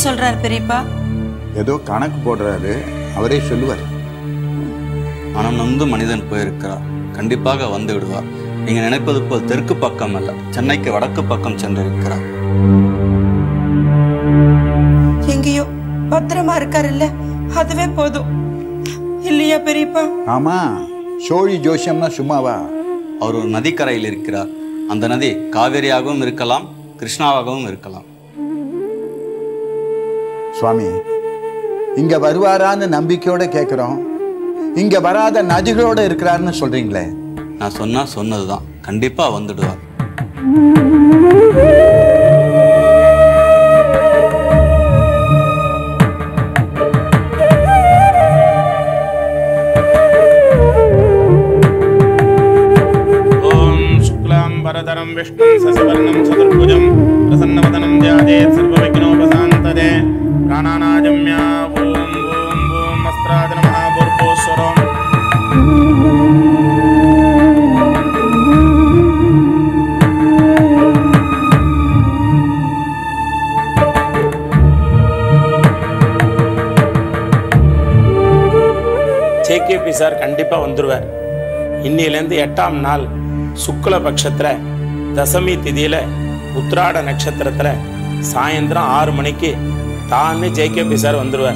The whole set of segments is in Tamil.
சொல்றார் பெரியப்பா ஏதோ கணக்கு போடுறாரு அவரே சொல்லுவார் மனம் நொந்து மனிதன் போயிருக்கிறார் கண்டிப்பாக வந்து விடுவார் நீங்க நினைப்பது போல் தெற்கு பக்கம் அல்ல சென்னைக்கு வடக்கு பக்கம் சென்றிருக்கிறார் எங்கேயோ பத்திரமா இருக்காருல்ல அதுவே போதும் இல்லையா பெரியப்பா ஆமா சோழி ஜோசியம்னா சும்மாவா அவர் ஒரு நதிக்கரையில் இருக்கிறார் அந்த நதி காவேரியாகவும் இருக்கலாம் கிருஷ்ணாவாகவும் இருக்கலாம் சுவாமி இங்க வருவாரான்னு நம்பிக்கையோட கேட்குறோம் இங்க வராத நதிகளோட இருக்கிறாருன்னு சொல்றீங்களே நான் சொன்னா சொன்னதுதான் கண்டிப்பா வந்துடுவார் ॐ शुक्लां वरदरं विष्णुं शशिवर्णं चतुर्भुजं प्रसन्नवदनं ध्यायेत् सर्वविघ्नोपशान्तदे प्राणानाजम्या ॐ ॐ ॐ अस्त्राद नमः भूर्भुवस्वरम् ஜேகேபி சார் கண்டிப்பாக வந்துடுவார் இன்னிலேருந்து எட்டாம் நாள் சுக்ல பட்சத்தில் தசமி திதியில் உத்ராட நட்சத்திரத்தில் சாயந்தரம் ஆறு மணிக்கு தானே ஜேகேபி சார் வந்துடுவார்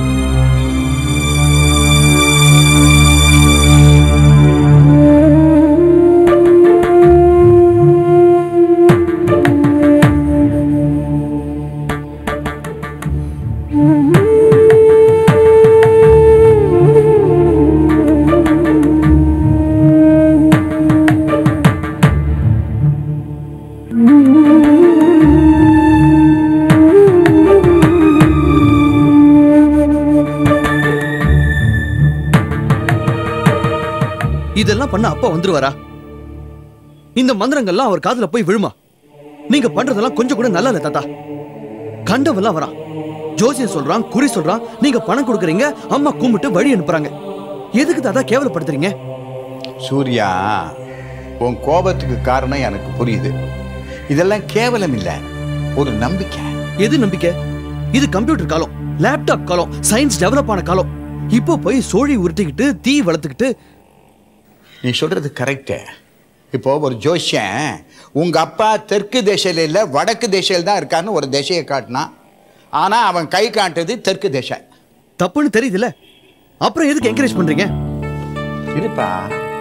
இதெல்லாம் பண்ண அப்பா வந்துருவாரா இந்த மந்திரங்கள்லாம் அவர் காதுல போய் விழுமா நீங்க பண்றதெல்லாம் கொஞ்சம் கூட நல்லா இல்ல தாத்தா கண்டவெல்லாம் வரான் ஜோசியம் சொல்றான் குறி சொல்றான் நீங்க பணம் கொடுக்குறீங்க அம்மா கும்பிட்டு வழி அனுப்புறாங்க எதுக்கு தாத்தா கேவலப்படுத்துறீங்க சூர்யா உன் கோபத்துக்கு காரணம் எனக்கு புரியுது இதெல்லாம் கேவலம் இல்ல ஒரு நம்பிக்கை எது நம்பிக்கை இது கம்ப்யூட்டர் காலம் லேப்டாப் காலம் சயின்ஸ் டெவலப் ஆன காலம் இப்போ போய் சோழி உருட்டிக்கிட்டு தீ வளர்த்துக்கிட்டு நீ சொல்றது கரெக்டு இப்போ ஒரு ஜோசியன் உங்க அப்பா தெற்கு தேசையில இல்ல வடக்கு தேசையில் தான் இருக்கான்னு ஒரு திசையை காட்டினான் ஆனா அவன் கை காட்டுறது தெற்கு தேசை தப்புன்னு தெரியுதுல்ல அப்புறம் எதுக்கு என்கரேஜ் பண்றீங்க இருப்பா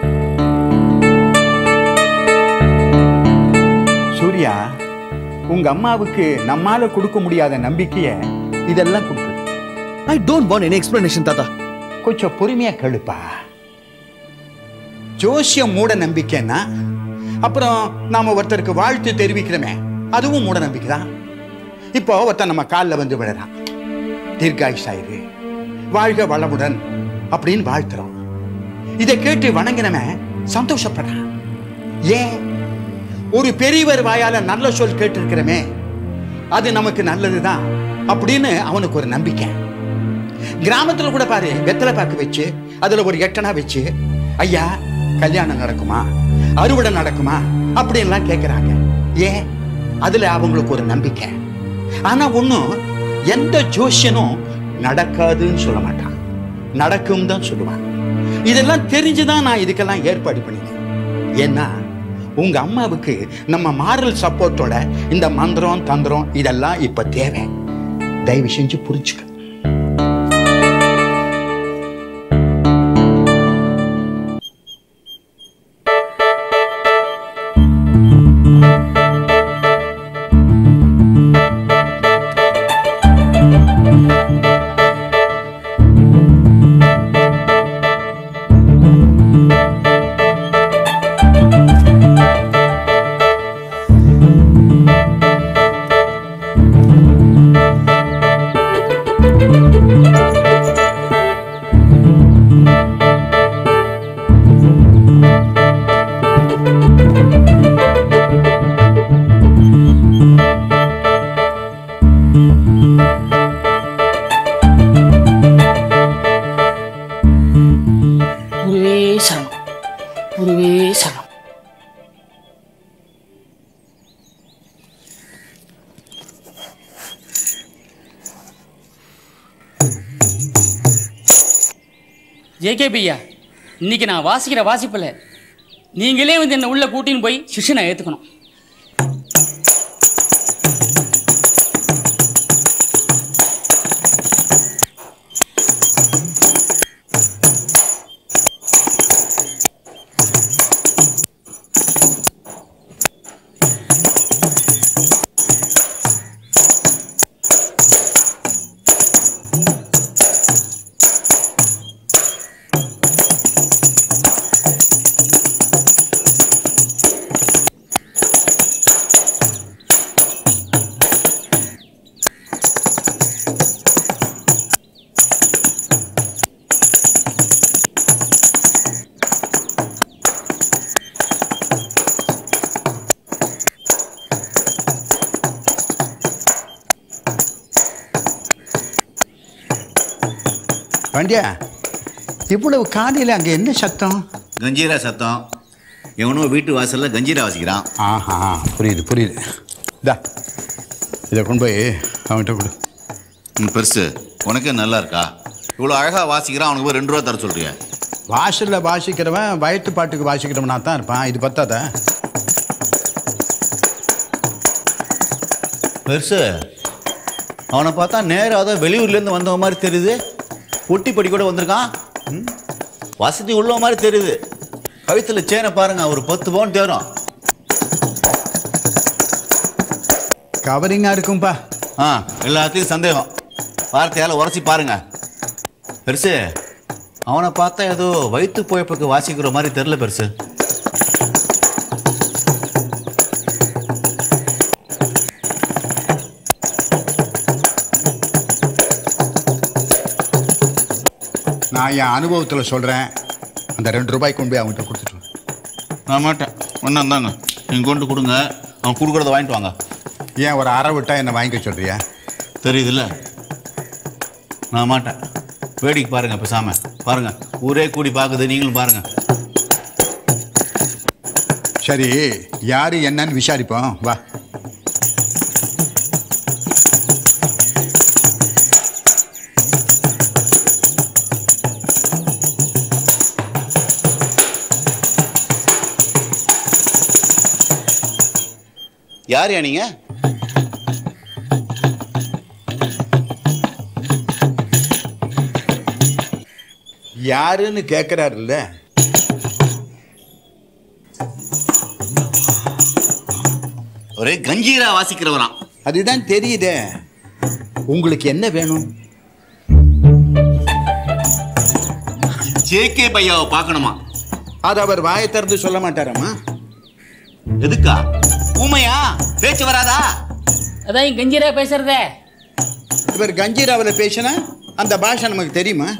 சூர்யா உங்க அம்மாவுக்கு நம்மால கொடுக்க முடியாத நம்பிக்கைய இதெல்லாம் கொடுக்குது I don't want any explanation தாத்தா கொஞ்சம் பொறுமையா கேளுப்பா ஜோசியம் மூட நம்பிக்கைன்னா அப்புறம் நாம ஒருத்தருக்கு வாழ்த்து தெரிவிக்கிறோமே அதுவும் மூட நம்பிக்கை தான் இப்போ ஒருத்தன் நம்ம காலில் வந்து விழுறான் தீர்காயுஷாயிரு வாழ்க வளமுடன் அப்படின்னு வாழ்த்துறோம் இதை கேட்டு வணங்கினவன் சந்தோஷப்படுறான் ஏன் ஒரு பெரியவர் வாயால நல்ல சொல் கேட்டிருக்கிறோமே அது நமக்கு நல்லதுதான் அப்படின்னு அவனுக்கு ஒரு நம்பிக்கை கிராமத்துல கூட பாரு வெத்தலை பாக்கு வச்சு அதுல ஒரு எட்டனா வச்சு ஐயா கல்யாணம் நடக்குமா அறுவடை நடக்குமா அப்படின்லாம் கேட்குறாங்க ஏன் அதுல அவங்களுக்கு ஒரு நம்பிக்கை ஆனா ஒண்ணும் எந்த ஜோசியனும் நடக்காதுன்னு சொல்ல மாட்டான் நடக்கும் தான் சொல்லுவான் இதெல்லாம் தெரிஞ்சுதான் நான் இதுக்கெல்லாம் ஏற்பாடு பண்ணினேன் ஏன்னா உங்க அம்மாவுக்கு நம்ம மாரல் சப்போர்ட்டோட இந்த மந்திரம் தந்திரம் இதெல்லாம் இப்ப தேவை தயவு செஞ்சு புரிஞ்சுக்க ஜேகே பையா இன்னைக்கு நான் வாசிக்கிற வாசிப்பில் நீங்களே வந்து என்னை உள்ள கூட்டின்னு போய் சிஷ்யனை ஏற்றுக்கணும் பாண்டியா இவ்வளவு காலையில் அங்கே என்ன சத்தம் கஞ்சீரா சத்தம் எவனோ வீட்டு வாசல்ல கஞ்சீரா வாசிக்கிறான் ஆஹா புரியுது புரியுது இதா இதை கொண்டு போய் அவன்கிட்ட கொடு ம், பெருசு உனக்கே நல்லா இருக்கா இவ்வளோ அழகா வாசிக்கிறான் அவனுக்கு போய் ரெண்டு ரூபா தர சொல்றியா வாசலில் வாசிக்கிறவன் வயிற்று பாட்டுக்கு வாசிக்கிறவனா தான் இருப்பான் இது பத்தாதா பெருசு அவனை பார்த்தா நேராக தான் வெளியூர்லேருந்து வந்தவன் மாதிரி தெரியுது பொட்டி படி கூட வந்திருக்கான் ம், வசதி உள்ள மாதிரி தெரியுது கழுத்தில் சேனை பாருங்க ஒரு பத்து பவுன் தேரும் கவரிங்காக இருக்கும்பா ஆ எல்லாத்தையும் சந்தேகம் வார்த்தையால் உரைச்சி பாருங்க பெருசு அவனை பார்த்தா ஏதோ வயிற்று போயப்புக்கு வாசிக்கிற மாதிரி தெரில பெருசு நான் என் அனுபவத்தில் சொல்கிறேன் அந்த ரெண்டு ரூபாய் கொண்டு போய் அவன்கிட்ட கொடுத்துட்டு வா. நான் மாட்டேன் ஒன்றா தாங்க நீங்கள் கொண்டு கொடுங்க அவன் கொடுக்குறத வாங்கிட்டு வாங்க ஏன் ஒரு அரை விட்டா என்னை வாங்கிக்க சொல்கிறியா தெரியுதுல்ல நான் மாட்டேன் வேடிக்கை பாருங்க பேசாம பாருங்க ஊரே கூடி பார்க்குது நீங்களும் பாருங்க சரி யார் என்னன்னு விசாரிப்போம் வா யார் யா நீங்க யாருன்னு கேட்குறாருல்ல ஒரே கஞ்சீரா வாசிக்கிறவராம் அதுதான் தெரியுதே உங்களுக்கு என்ன வேணும் ஜேகே பையாவை பார்க்கணுமா அது அவர் வாயை திறந்து சொல்ல மாட்டாராம்மா எதுக்கா ஊமையா பேச்சு வராதா அதான் இங்க கஞ்சீரா பேசுறதே இவர் கஞ்சீராவில் பேசினா அந்த பாஷை நமக்கு தெரியுமா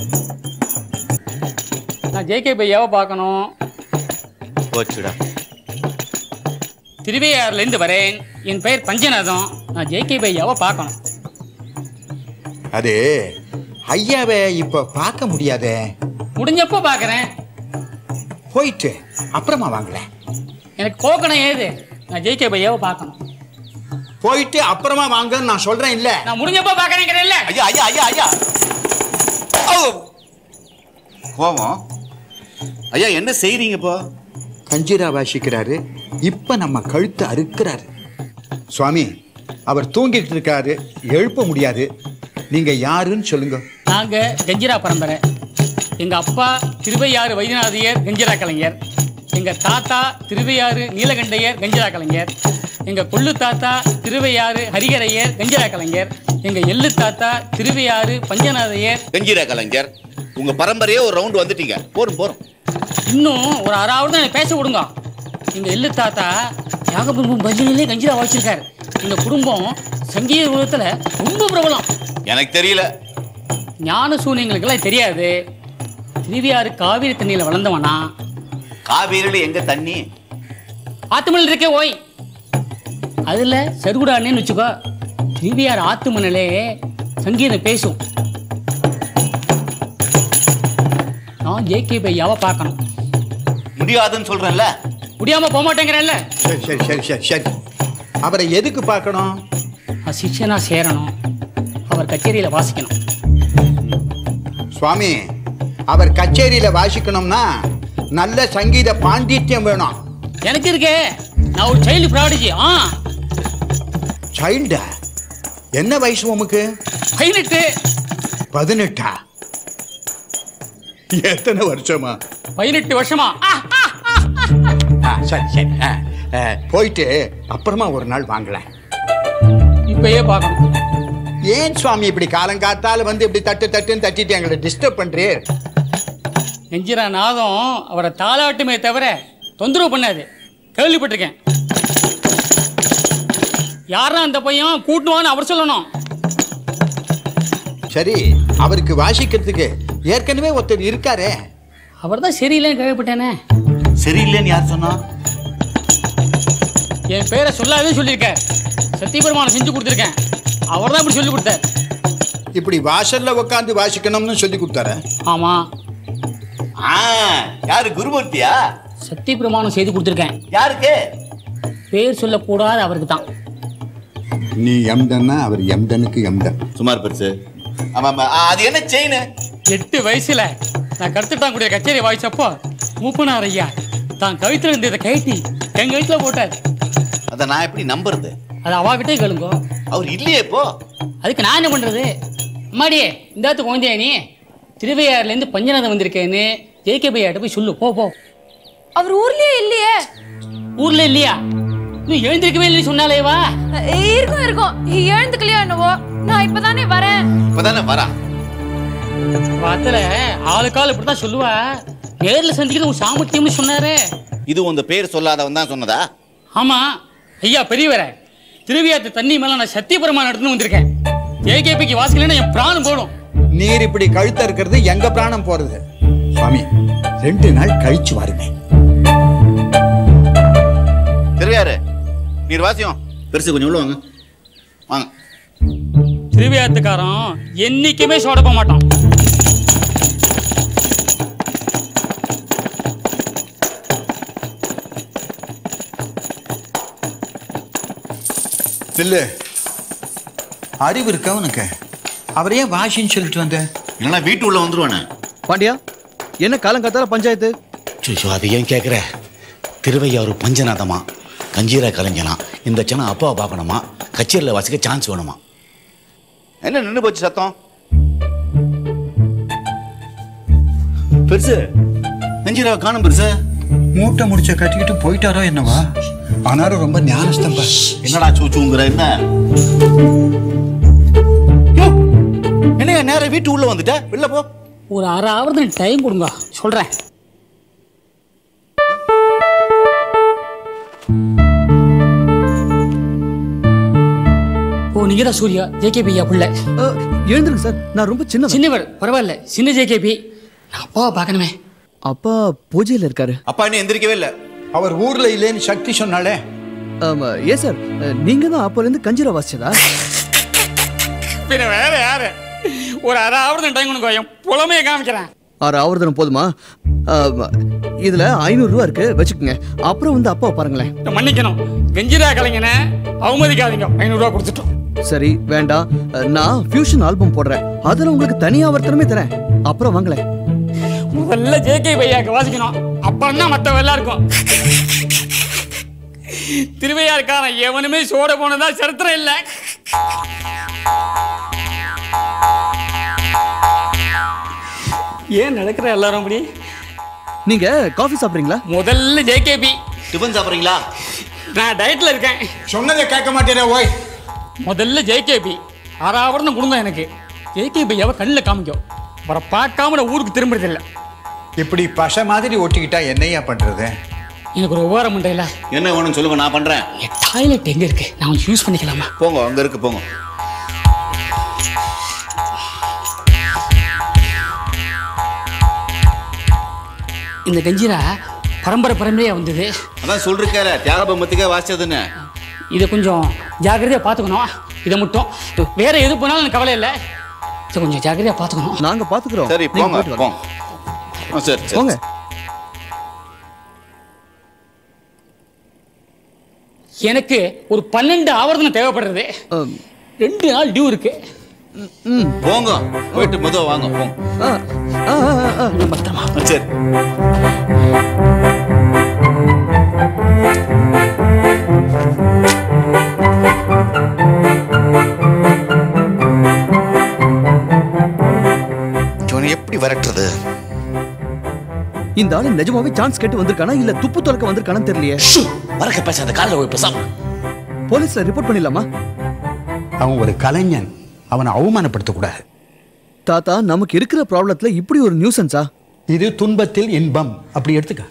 நான் ஜேகே பையாவை பார்க்கணும் போச்சுடா திருவையாறுலேருந்து வரேன் என் பெயர் பஞ்சநாதம் நான் ஜேகே பையாவை பார்க்கணும் அது ஐயாவை இப்போ பார்க்க முடியாதே முடிஞ்சப்போ பார்க்குறேன் போயிட்டு அப்புறமா வாங்களேன் எனக்கு போக்கணும் ஏது நான் ஜேகே பையாவை பார்க்கணும் போயிட்டு அப்புறமா வாங்கன்னு நான் சொல்றேன் இல்ல நான் முடிஞ்சப்போ பார்க்குறேங்கிறேன்ல ஐயா ஐயா ஐயா ஐயா ஔ! கோவம் ஐயா என்ன செய்றீங்க இப்போ கஞ்சிரா வாசிக்கிறாரு இப்ப நம்ம கழுத்தை அறுக்கிறாரு சுவாமி அவர் தூங்கிட்டு இருக்காரு எழுப்ப முடியாது நீங்க யாருன்னு சொல்லுங்க நாங்க கஞ்சிரா பரம்பரை எங்க அப்பா திருவையாறு வைத்தியநாதையர் கஞ்சிரா கலைஞர் எங்க தாத்தா திருவையாறு நீலகண்டையர் கஞ்சிரா கலைஞர் எங்க கொள்ளு தாத்தா திருவையாறு ஹரிகரையர் கஞ்சிரா கலைஞர் எங்க எள்ளு தாத்தா திருவையாறு பஞ்சநாதையர் கஞ்சீரா கலைஞர் உங்க பரம்பரையே ஒரு ரவுண்ட் வந்துட்டீங்க போறோம் போறோம் இன்னும் ஒரு அறாவது எனக்கு பேச விடுங்க எங்க எள்ளு தாத்தா யாகபுரம் பஜனையிலே கஞ்சிரா வச்சிருக்காரு எங்க குடும்பம் சங்கீத உலகத்துல ரொம்ப பிரபலம் எனக்கு தெரியல ஞான சூனியங்களுக்கெல்லாம் தெரியாது திருவையாறு காவிரி தண்ணியில் வளர்ந்தவனா காவேரியில எங்க தண்ணி ஆத்துமணல் இருக்கே ஓய் அதில் சருகுடான்னு வச்சுக்கோ திருவியார் ஆத்துமணலே சங்கீதம் பேசும் நான் ஜேகே பையாவை பார்க்கணும் முடியாதுன்னு சொல்றேன்ல முடியாம போக மாட்டேங்கிறேன்ல சரி சரி சரி சரி சரி அவரை எதுக்கு பார்க்கணும் நான் சிஷ்யனா சேரணும் அவர் கச்சேரியில் வாசிக்கணும் சுவாமி அவர் கச்சேரியில வாசிக்கணும்னா நல்ல சங்கீத பாண்டித்யம் வேணும் எனக்கு இருக்கே நான் ஒரு சைல்டு ப்ராடஜி ஆ சைல்டா என்ன வயசு உமக்கு பதினெட்டு பதினெட்டா எத்தனை வருஷமா பதினெட்டு வருஷமா ஆ, ஆ, ஆ. ஆ, சரி சரி ஆ, ஆ, போயிட்டு அப்புறமா ஒரு நாள் வாங்கலாம் இப்பயே பார்க்கணும் ஏன் சுவாமி இப்படி காலங்காத்தால வந்து இப்படி தட்டு தட்டுன்னு தட்டிட்டு எங்களை டிஸ்டர்ப் பண்றீர் நெஞ்சிரா நாதம் அவரை தாளாட்டுமே தவிர தொந்தரவு பண்ணாது கேள்விப்பட்டிருக்கேன் யாரா அந்த பையன் கூட்டுவான்னு அவர் சொல்லணும் சரி அவருக்கு வாசிக்கிறதுக்கு ஏற்கனவே ஒருத்தர் இருக்காரே அவர் தான் சரியில்லைன்னு கேள்விப்பட்டேனே சரியில்லைன்னு யார் சொன்னா என் பேரை சொல்லாதே சொல்லியிருக்கார் சத்தியபெருமானை செஞ்சு கொடுத்துருக்கேன் அவர் தான் இப்படி சொல்லி கொடுத்தார் இப்படி வாசல்ல உட்காந்து வாசிக்கணும்னு சொல்லி கொடுத்தாரு ஆமாம் ஆ யாரு குருமூர்த்தியா சத்தியபிரமாணம் செய்து கொடுத்துருக்கேன் யாருக்கு பேர் சொல்லக்கூடாது அவருக்கு தான் நீ எம்தன்னா அவர் எம்தனுக்கு எம்தன் சுமார் பெருசு ஆமா ஆமா ஆ, அது என்ன செயின் எட்டு வயசுல நான் கருத்துட்டான் கூடிய கச்சேரி வாய்ச்சப்போ மூப்பனார் ஐயா தான் கழுத்துல இருந்த இதை கழட்டி என் கழுத்துல போட்டார் அதை நான் எப்படி நம்புறது அது அவாகிட்டே கேளுங்கோ அவர் இல்லையே இப்போ அதுக்கு நான் என்ன பண்றது அம்மாடியே இந்த இடத்து குழந்தையா நீ திருவையாறுலேருந்து பஞ்சநாதம் வந்திருக்கேன்னு ஜேகே பையாட்ட போய் சொல்லு போ போ அவர் ஊர்லயே இல்லையே ஊர்ல இல்லையா நீ எழுந்திருக்கவே இல்லைன்னு சொன்னாலேவா அஹ் இருக்கும் இருக்கும் எழுந்துக்கலையோ என்னவோ நான் இப்பதானே வரேன் இப்பதானே வரா வார்த்தையில ஆளுக்கால் இப்படிதான் சொல்லுவா நேர்ல சந்திக்கிறது உன் சாமர்த்தியம்னு சொன்னாரே இது உங்க பேர் சொல்லாதவன் தான் சொன்னதா ஆமா ஐயா பெரியவரே திருவியாத்து தண்ணி மேல நான் சத்தியபுரமா நடத்துன்னு வந்திருக்கேன் ஏகேபிக்கு வாசிக்கலன்னா என் பிராணம் போடும் நீர் இப்படி கழுத்த இருக்கிறது எங்க பிராணம் போறது சுவாமி ரெண்டு நாள் கழிச்சு வருமே திருவையாரு நீர் வாசியம் பெருசு கொஞ்சம் உள்ள வாங்க வாங்க திருவியாத்துக்காரன் என்னைக்குமே சோடப்ப மாட்டான் இல்ல அறிவு இருக்கா உனக்கு அவர் ஏன் வாசின்னு சொல்லிட்டு வந்த இல்லைன்னா வீட்டு உள்ள வந்துருவானே பாண்டியா என்ன காலங்காத்தால பஞ்சாயத்து சுஷு அது ஏன் கேட்குற திருவையாறு பஞ்சநாதமா கஞ்சீரா கலைஞனா இந்த சனம் அப்பாவை பார்க்கணுமா கச்சேரியில் வாசிக்க சான்ஸ் வேணுமா என்ன நின்று போச்சு சத்தம் பெருசு கஞ்சீராவை காணும் பெருசு மூட்டை முடிச்ச கட்டிக்கிட்டு போயிட்டாரோ என்னவா ஆனாலும் ரொம்ப ஞானஸ்தம்பா என்னடா சூச்சுங்கிற என்ன யோ, என்னையா நேரம் வீட்டு உள்ள வந்துட்ட வெளில போ ஒரு அரை ஆவறது டைம் கொடுங்க சொல்றேன் ஓ நீங்க தான் சூர்யா ஜேகேபி ஐயா பிள்ளை அஹ், எழுந்திருங்க சார் நான் ரொம்ப சின்ன சின்னவர் பரவாயில்ல சின்ன ஜேகேபி நான் அப்பாவை பார்க்கணுமே அப்பா பூஜையில இருக்காரு அப்பா இன்னும் எந்திரிக்கவே இல்லை அவர் ஊர்ல இல்லைன்னு சக்தி சொன்னாலே ஆமா, ஏன் சார் அஹ், நீங்க தான் அப்போல இருந்து கஞ்சிரா வாசிச்சதா பின்ன வேற யாரு ஒரு அரை ஆவறது டைம் கொடுங்க என் புலமையை காமிக்கிறேன் ஆறு ஆவர்தனம் போதுமா ஆமா, இதுல ஐநூறு ரூபா இருக்கு வச்சுக்கோங்க அப்புறம் வந்து அப்பாவை பாருங்களேன் இதை மன்னிக்கணும் கெஞ்சிரா கலைஞனை அவமதிக்காதீங்க ஐநூறுரூவா கொடுத்துட்டோம் சரி வேண்டாம் அஹ், நான் ஃபியூஷன் ஆல்பம் போடுறேன் அதுல உங்களுக்கு தனி ஆவர்த்தனமே தரேன் அப்புறம் வாங்களேன் முதல்ல ஜேகே பையாக்கு வாசிக்கணும் அப்புறம் தான் மற்ற எல்லாருக்கும் திருவையாருக்காரன் எவனுமே சோட போனதா சரித்திரம் இல்லை ஏன் நடக்கிற எல்லாரும் அப்படி நீங்க காஃபி சாப்பிடுறீங்களா முதல்ல ஜேகேபி டிஃபன் சாப்பிட்றீங்களா நான் டயட்ல இருக்கேன் சொன்னதை கேட்க மாட்டேனே ஓய் முதல்ல ஜேகேபி ஆறாவரணம் கொடுங்க எனக்கு ஜேகேபியாவை கண்ணில் காமிக்கும் அவரை பார்க்காம நான் ஊருக்கு திரும்புறதில்லை இப்படி பசை மாதிரி ஒட்டிக்கிட்டா என்னையா பண்றது எனக்கு ஒரு உபகாரம் பண்ணுறீங்களா என்ன வேணும்னு சொல்லுங்க நான் பண்றேன் என் டாய்லெட் எங்கே இருக்கு நான் யூஸ் பண்ணிக்கலாமா போங்க அங்க இருக்கு போங்க இந்த கஞ்சிரா பரம்பரை பரம்பரையாக வந்தது அதான் சொல்லிருக்காரு தியாகபம்பத்துக்கே வாசிச்சதுன்னு இதை கொஞ்சம் ஜாக்கிரதையாக பார்த்துக்கணும் இதை மட்டும் வேற எது போனாலும் எனக்கு கவலை இல்லை இதை கொஞ்சம் ஜாக்கிரதையாக பார்த்துக்கணும் நாங்க பாத்துக்கிறோம் சரி நீங்க போங்க போயிட்டு வாங்க. போங்க ஆ, சரி சரி போங்க எனக்கு ஒரு பன்னெண்டு ஆவர்த்தனம் தேவைப்படுறது அம், ரெண்டு நாள் டியூ இருக்கு போங்க போயிட்டு மெதுவா வாங்க போங்க ஆ, ஆ, ஆ, ஆ. பத்திரமா சரி இவனை எப்படி விரட்டுறது இந்த ஆளு நிஜமாவே சான்ஸ் கேட்டு வந்திருக்கானா இல்ல துப்பு துறக்க வந்திருக்கானு தெரியலையே வரக்க பேசாத காலில் போய் பேசாம போலீஸ்ல ரிப்போர்ட் பண்ணிடலாமா அவன் ஒரு கலைஞன் அவனை அவமானப்படுத்தக்கூடாது தாத்தா நமக்கு இருக்கிற ப்ராப்ளத்துல இப்படி ஒரு நியூசன்ஸா இது துன்பத்தில் இன்பம் அப்படி எடுத்துக்க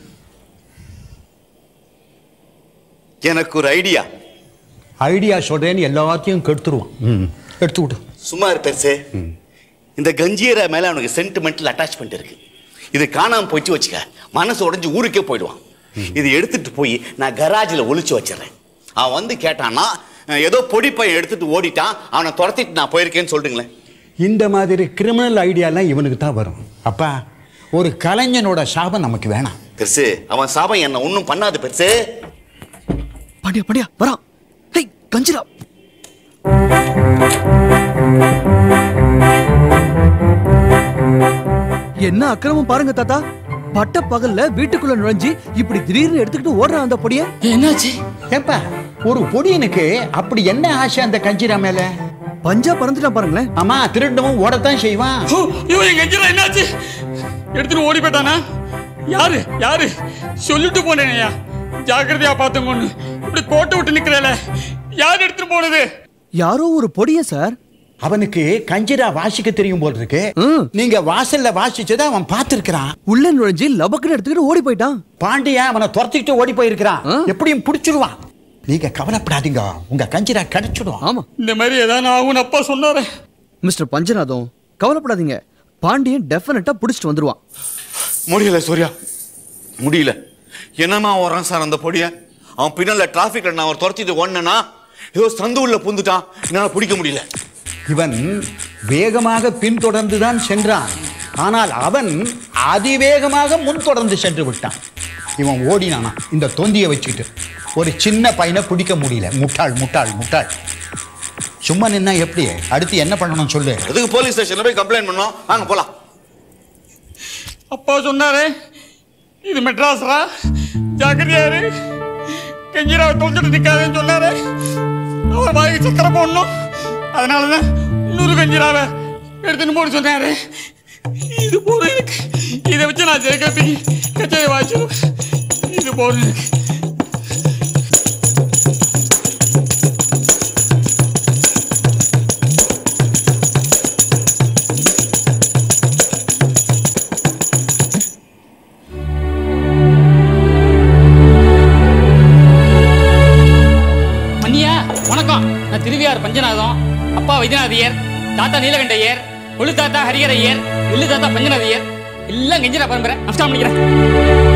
எனக்கு ஒரு ஐடியா ஐடியா சொல்றேன்னு எல்லாத்தையும் கெடுத்துருவான் ம் எடுத்து விடு சும்மா இரு பெருசு இந்த கஞ்சீரை மேல அவனுக்கு சென்டிமெண்டல் அட்டாச்மெண்ட் இருக்கு இது காணாம போயிட்டு வச்சுக்க மனசு உடைஞ்சு ஊருக்கே போயிடுவான் இது எடுத்துட்டு போய் நான் கராஜில் ஒளிச்சு வச்சிடுறேன் அவன் வந்து கேட்டான்னா அஹ், ஏதோ பொடி பையன் எடுத்துட்டு ஓடிட்டான் அவனை துரத்திட்டு நான் போயிருக்கேன்னு சொல்லுங்களேன் இந்த மாதிரி கிரிமினல் ஐடியாலாம் இவனுக்கு தான் வரும் அப்பா ஒரு கலைஞனோட சாபம் நமக்கு வேணாம் பெருசு அவன் சாபம் என்ன ஒன்றும் பண்ணாது பெருசு பாண்டியா பாண்டியா வரான் ஹேய் கஞ்சிரா என்ன அக்கிரமம் பாருங்க தாத்தா பட்ட பகல்ல வீட்டுக்குள்ள நுழைஞ்சு இப்படி திடீர்னு எடுத்துக்கிட்டு ஓடுறான் அந்த பொடிய என்னாச்சு ஏப்பா ஒரு பொடியனுக்கு அப்படி என்ன ஆசை அந்த கஞ்சிரா மேல பஞ்சா பறந்துட்டான் பாருங்களேன் ஆமா திருடவும் ஓடத்தான் செய்வான் ஓ, ஐயோ என் கஞ்சிரா என்னாச்சு எடுத்துட்டு ஓடி போயிட்டானா யாரு யாரு சொல்லிட்டு போனேனையா ஜாக்கிரதையா பார்த்தோங்கன்னு இப்படி கோட்டை விட்டு நிக்கிறேல யார் எடுத்துட்டு போனது யாரோ ஒரு பொடிய சார் அவனுக்கு கஞ்சிரா வாசிக்க தெரியும் போல் இருக்கு ம். நீங்க வாசல்ல வாசிச்சதை அவன் பார்த்திருக்கிறான் உள்ள நுழைஞ்சு லபக்குன்னு எடுத்துக்கிட்டு ஓடி போயிட்டான் பாண்டியா அவனை துரத்திக்கிட்டு ஓடி போயிருக்கிறான் ஆ. எப்படியும் பிடிச்சிடுவான் நீங்க கவலைப்படாதீங்க உங்க கஞ்சிரா கிடைச்சிடும் ஆமா இந்த மாதிரி ஏதாவது ஆகும் அப்பா சொன்னாரு மிஸ்டர் பஞ்சநாதம் கவலைப்படாதீங்க பாண்டியன் டெஃபினட்டா பிடிச்சிட்டு வந்துருவான் முடியல சூர்யா முடியல என்னமா வரான் சார் அந்த பொடிய அவன் பின்னால டிராஃபிக்ல நான் அவர் துரத்திட்டு ஓடினேன்னா ஏதோ சந்து உள்ள புந்துட்டான் என்னால பிடிக்க முடியல இவன் வேகமாக பின்தொடர்ந்துதான் சென்றான் ஆனால் அவன் அதிவேகமாக முன் தொடர்ந்து சென்று விட்டான் இவன் ஓடினானா இந்த தொந்தியை வச்சுக்கிட்டு ஒரு சின்ன பையனை பிடிக்க முடியல முட்டாள் முட்டாள் முட்டாள் சும்மா நின்னா எப்படி அடுத்து என்ன பண்ணணும் சொல்லு எதுக்கு போலீஸ் ஸ்டேஷன்ல போய் கம்ப்ளைண்ட் பண்ணோம் வாங்க போலாம் அப்பா சொன்னாரு இது மெட்ராஸ்ரா ஜாக்கிரதையா இரு கெஞ்சிராவை தொலைச்சிட்டு நிக்காதேன்னு சொன்னாரு அவர் வாய்க்கு சக்கரை போடணும் அதனாலதான் இன்னொரு கஞ்சிராவை எடுத்துன்னு போட சொன்னாரு இது போதும் எனக்கு இதை வச்சு நான் ஜெயகத்துக்கு கச்சேரி வாய்ச்சிடும் இது போதும் எனக்கு மன்னியா வணக்கம் நான் திருவியார் பஞ்சநாதம் அப்பா வைத்தியநாதையர் தாத்தா நீலகண்டையர் கொள்ளு தாத்தா ஹரிகரையர் இல்லு தாத்தா பஞ்சநாதையர் எல்லாம் கெஞ்சிரா பரம்பரை நஷ்டம் பண்ணிக்கிறேன்